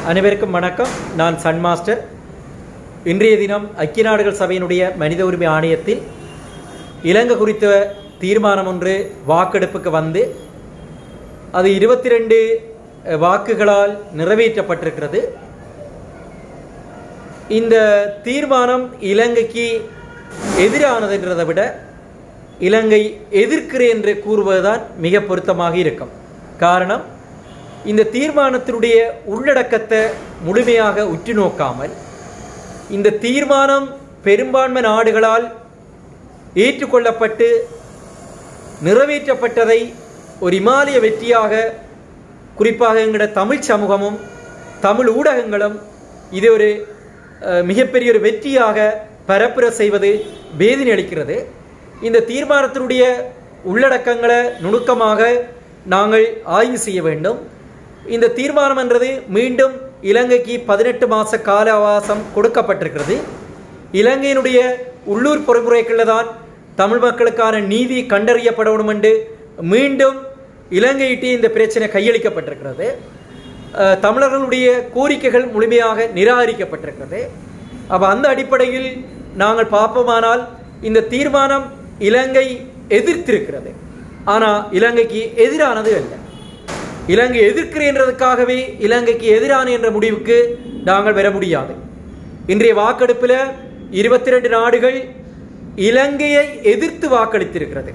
அனைவருக்கும் வணக்கம் நான் சன் மாஸ்டர் இன்றைய தினம் ஐக்கிய நாடுகள் சபையினுடைய மனித உரிமை ஆணையத்தில் இலங்கை குறித்த தீர்மானம் ஒன்று வாக்கெடுப்புக்கு வந்து அது இருபத்தி ரெண்டு வாக்குகளால் நிறைவேற்றப்பட்டிருக்கிறது இந்த தீர்மானம் இலங்கைக்கு எதிரானதுன்றதை விட இலங்கை எதிர்க்கிறேன் என்று கூறுவதுதான் மிக பொருத்தமாக இருக்கும் காரணம் இந்த தீர்மானத்தினுடைய உள்ளடக்கத்தை முழுமையாக உற்று நோக்காமல் இந்த தீர்மானம் பெரும்பான்மை நாடுகளால் ஏற்றுக்கொள்ளப்பட்டு நிறைவேற்றப்பட்டதை ஒரு இமாலய வெற்றியாக குறிப்பாக எங்களோட தமிழ் சமூகமும் தமிழ் ஊடகங்களும் இது ஒரு அஹ், மிகப்பெரிய ஒரு வெற்றியாக பரப்புர செய்வது வேதனை அளிக்கிறது இந்த தீர்மானத்தினுடைய உள்ளடக்கங்களை நுணுக்கமாக நாங்கள் ஆய்வு செய்ய வேண்டும் இந்த தீர்மானம் என்றது மீண்டும் இலங்கைக்கு பதினெட்டு மாத கால அவகாசம் கொடுக்கப்பட்டிருக்கிறது இலங்கையினுடைய உள்ளூர் பொறிமுறைகளில் தான் தமிழ் மக்களுக்கான நீதி கண்டறியப்படணும் என்று மீண்டும் இலங்கையிட்டு இந்த பிரச்சனை கையளிக்கப்பட்டிருக்கிறது அஹ், தமிழர்களுடைய கோரிக்கைகள் முழுமையாக நிராகரிக்கப்பட்டிருக்கிறது அப்போ அந்த அடிப்படையில் நாங்கள் பார்ப்போமானால் இந்த தீர்மானம் இலங்கை எதிர்த்திருக்கிறது ஆனால் இலங்கைக்கு எதிரானது அல்ல இலங்கை எதிர்க்கிறேன்றதுக்காகவே இலங்கைக்கு எதிரான என்ற முடிவுக்கு நாங்கள் வர முடியாது இன்றைய வாக்கெடுப்பில் இருபத்தி ரெண்டு நாடுகள் இலங்கையை எதிர்த்து வாக்களித்திருக்கிறது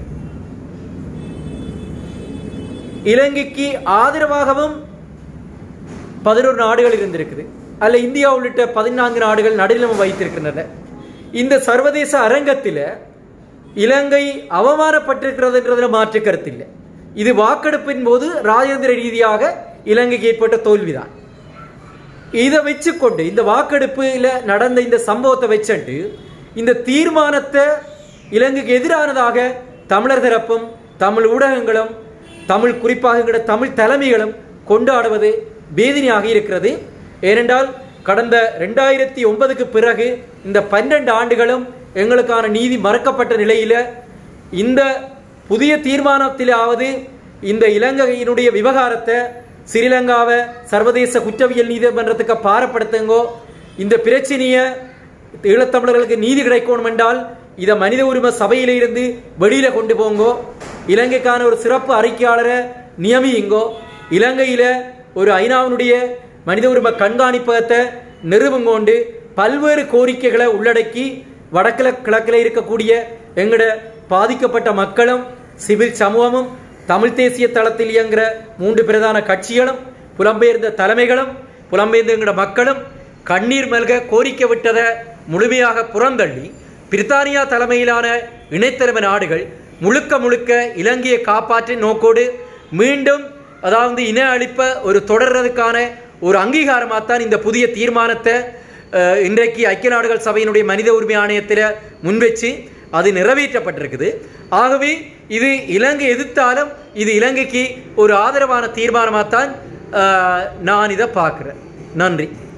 இலங்கைக்கு ஆதரவாகவும் பதினோரு நாடுகள் இருந்திருக்குது அல்ல இந்தியா உள்ளிட்ட பதினான்கு நாடுகள் நடுநிலைமை வைத்திருக்கின்றன இந்த சர்வதேச அரங்கத்தில் இலங்கை அவமானப்பட்டிருக்கிறதுன்றதுல மாற்று கருத்தில்லை இது வாக்கெடுப்பின் போது ராஜேந்திர ரீதியாக இலங்கைக்கு ஏற்பட்ட தோல்விதான் இதை வச்சுக்கொண்டு இந்த வாக்கெடுப்பில் நடந்த இந்த சம்பவத்தை வச்சுட்டு இந்த தீர்மானத்தை இலங்கைக்கு எதிரானதாக தமிழர் தரப்பும் தமிழ் ஊடகங்களும் தமிழ் குறிப்பாக எங்களோட தமிழ் தலைமைகளும் கொண்டாடுவது வேதனையாக இருக்கிறது ஏனென்றால் கடந்த ரெண்டாயிரத்தி ஒன்பதுக்கு பிறகு இந்த பன்னெண்டு ஆண்டுகளும் எங்களுக்கான நீதி மறக்கப்பட்ட நிலையில் இந்த புதிய தீர்மானத்திலாவது இந்த இலங்கையினுடைய விவகாரத்தை ஸ்ரீலங்காவை சர்வதேச குற்றவியல் நீதிமன்றத்துக்கு பாரப்படுத்துங்கோ இந்த பிரச்சனையை ஈழத்தமிழர்களுக்கு நீதி கிடைக்கணும் என்றால் இதை மனித உரிமை சபையில இருந்து வெளியில கொண்டு போங்கோ இலங்கைக்கான ஒரு சிறப்பு அறிக்கையாளரை நியமியுங்கோ இலங்கையில ஒரு ஐநாவினுடைய மனித உரிமை கண்காணிப்பகத்தை நிறுவுங்கொண்டு பல்வேறு கோரிக்கைகளை உள்ளடக்கி வடக்கிழ கிழக்கில் இருக்கக்கூடிய எங்கட பாதிக்கப்பட்ட மக்களும் சிவில் சமூகமும் தமிழ் தேசிய தளத்தில் இயங்குற மூன்று பிரதான கட்சிகளும் புலம்பெயர்ந்த தலைமைகளும் புலம்பெயர்ந்த எங்கட மக்களும் கண்ணீர் மல்க கோரிக்கை விட்டதை முழுமையாக புறந்தள்ளி பிரித்தானியா தலைமையிலான இணைத்தலைமை நாடுகள் முழுக்க முழுக்க இலங்கையை காப்பாற்றும் நோக்கோடு மீண்டும் அதாவது இன அழிப்பை ஒரு தொடர்றதுக்கான ஒரு அங்கீகாரமாகத்தான் இந்த புதிய தீர்மானத்தை அஹ், இன்றைக்கு ஐக்கிய நாடுகள் சபையினுடைய மனித உரிமை ஆணையத்தில் முன்வச்சு அது நிறைவேற்றப்பட்டிருக்குது ஆகவே இது இலங்கை எதிர்த்தாலும் இது இலங்கைக்கு ஒரு ஆதரவான தீர்மானமாகத்தான் அஹ், நான் இதை பார்க்குறேன் நன்றி